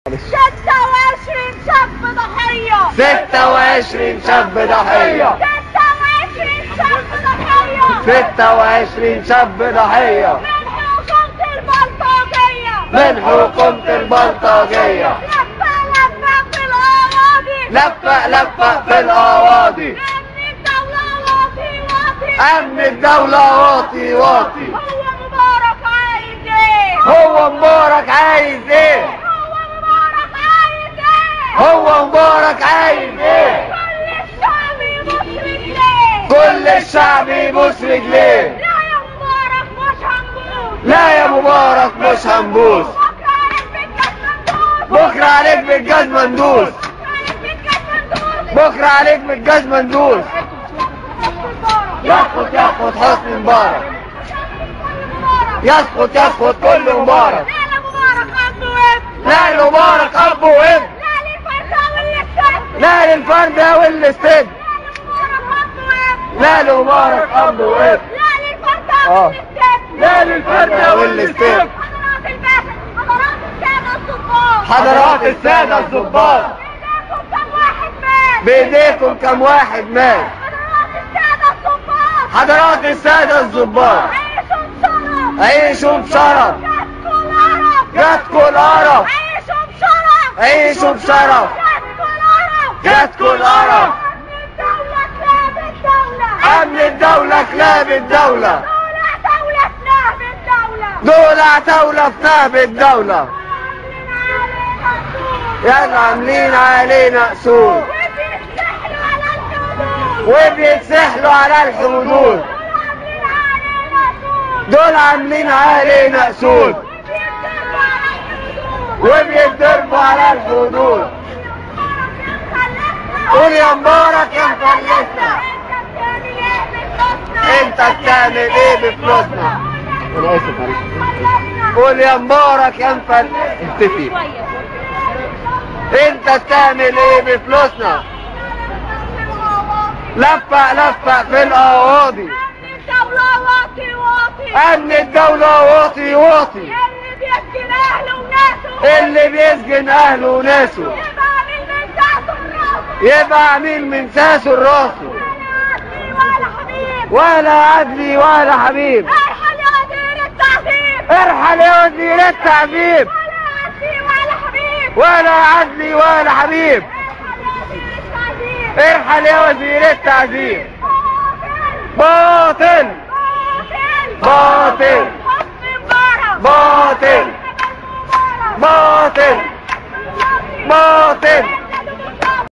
26 شاب ضحية 26 شاب ضحية 26 شاب ضحية 26 شاب ضحية من حكومة البلطجية من حكومة البلطجية لفة لفة في الأراضي لفة لفة في الأواضي أمن الدولة واطي واطي أمن الدولة واطي واطي هو مبارك عايز إيه؟ هو مبارك عايز ايه هو مبارك عايز إيه؟ هو مبارك عايز ايه كل الشعب يبص رجليه كل الشعب يبوس رجليه لا يا مبارك مش هنبوس لا يا مبارك مش هنبوس بكرة عليك بالجزمة ندوس بكرة عليك بالجزمة ندوس بكرة عليك بالجزمة ندوس يسقط يسقط حسني مبارك يسقط يسقط كل مبارك لا مبارك عنده ابن لا لمبارك اب وابن لا للفرد والسجن لا للفرد والستد لا مبارك اب وابن لا لا للفرد لمبارك اب وابن والسجن لا للفرد والستد حضرات الباشا حضرات السادة الضباط حضرات السادة الضباط بإيديكم كم واحد مات بإيديكم كم واحد مات حضرات السادة الضباط حضرات السادة الضباط عيشوا بشرف عيشوا بشرف جاتكوا القرف جاتكوا القرف عيشوا بشرف عيشوا بشرف جاتكوا القرف أمن الدولة كلاب الدولة دول عتاولة في نهب الدولة يلا عاملين علينا أسود وبيتسحلوا على الحدود دول عاملين علينا أسود وبيتضربوا على الحدود قول يا مبارك يا مفلسنا انت بتعمل ايه بفلوسنا أنا آسف معلش قول يا مبارك يا مفلسنا اختفي انت بتعمل ايه بفلوسنا لفة لفة في القواضي امن الدولة واطي واطي اللي بيسجن اهله وناسه يبقى عميل من ساسه لراسه ولا عدلي ولا حبيب ارحل يا وزير التعذيب ولا عدلي ولا حبيب ارحل يا وزير التعذيب باطل باطل باطل باطل باطل